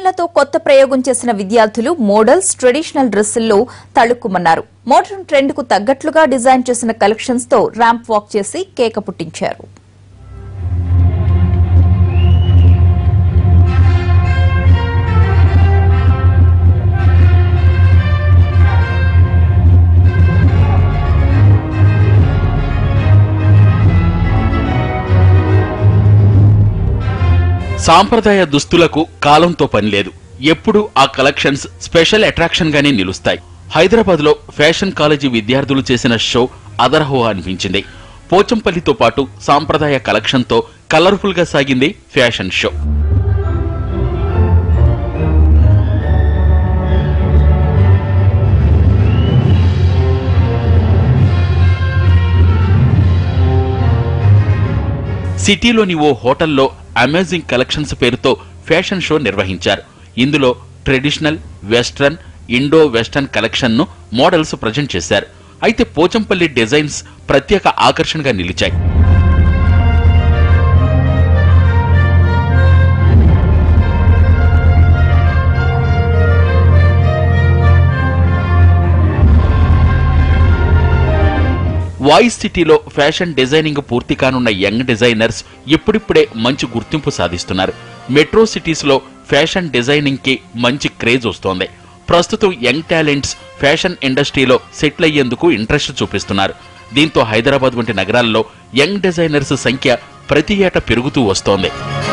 డిజైన్లతో కొత్త ప్రయోగం చేసిన విద్యార్థులు మోడల్స్ ట్రెడిషనల్ డ్రెస్సుల్లో తళుక్కుమన్నారు మోడర్న్ ట్రెండ్ కు తగ్గట్లుగా డిజైన్ చేసిన కలెక్షన్స్ తో ర్యాంప్ వాక్ చేసి కేక పుట్టించారు సాంప్రదాయ దుస్తులకు కాలంతో పని లేదు ఎప్పుడు ఆ కలెక్షన్స్ స్పెషల్ అట్రాక్షన్ గానే నిలుస్తాయి హైదరాబాద్ లో ఫ్యాషన్ కాలేజీ విద్యార్థులు చేసిన షో అదరహో అనిపించింది పోచంపల్లితో పాటు సాంప్రదాయ కలెక్షన్ తో కలర్ఫుల్ గా సాగింది ఫ్యాషన్ షో సిటీలోని ఓ హోటల్లో అమేజింగ్ కలెక్షన్స్ పేరుతో ఫ్యాషన్ షో నిర్వహించారు ఇందులో traditional western Indo western collection ను మోడల్స్ ప్రజెంట్ చేశారు అయితే పోచంపల్లి డిజైన్స్ ప్రత్యేక ఆకర్షణగా నిలిచాయి వాయిస్ సిటీలో ఫ్యాషన్ డిజైనింగ్ పూర్తి కానున్న యంగ్ డిజైనర్స్ ఇప్పుడిప్పుడే మంచి గుర్తింపు సాధిస్తున్నారు మెట్రో సిటీస్ లో ఫ్యాషన్ డిజైనింగ్ కి మంచి క్రేజ్ వస్తోంది ప్రస్తుతం యంగ్ టాలెంట్స్ ఫ్యాషన్ ఇండస్ట్రీలో సెటిల్ అయ్యేందుకు ఇంట్రెస్ట్ చూపిస్తున్నారు దీంతో హైదరాబాద్ వంటి నగరాల్లో యంగ్ డిజైనర్స్ సంఖ్య ప్రతి ఏటా పెరుగుతూ వస్తోంది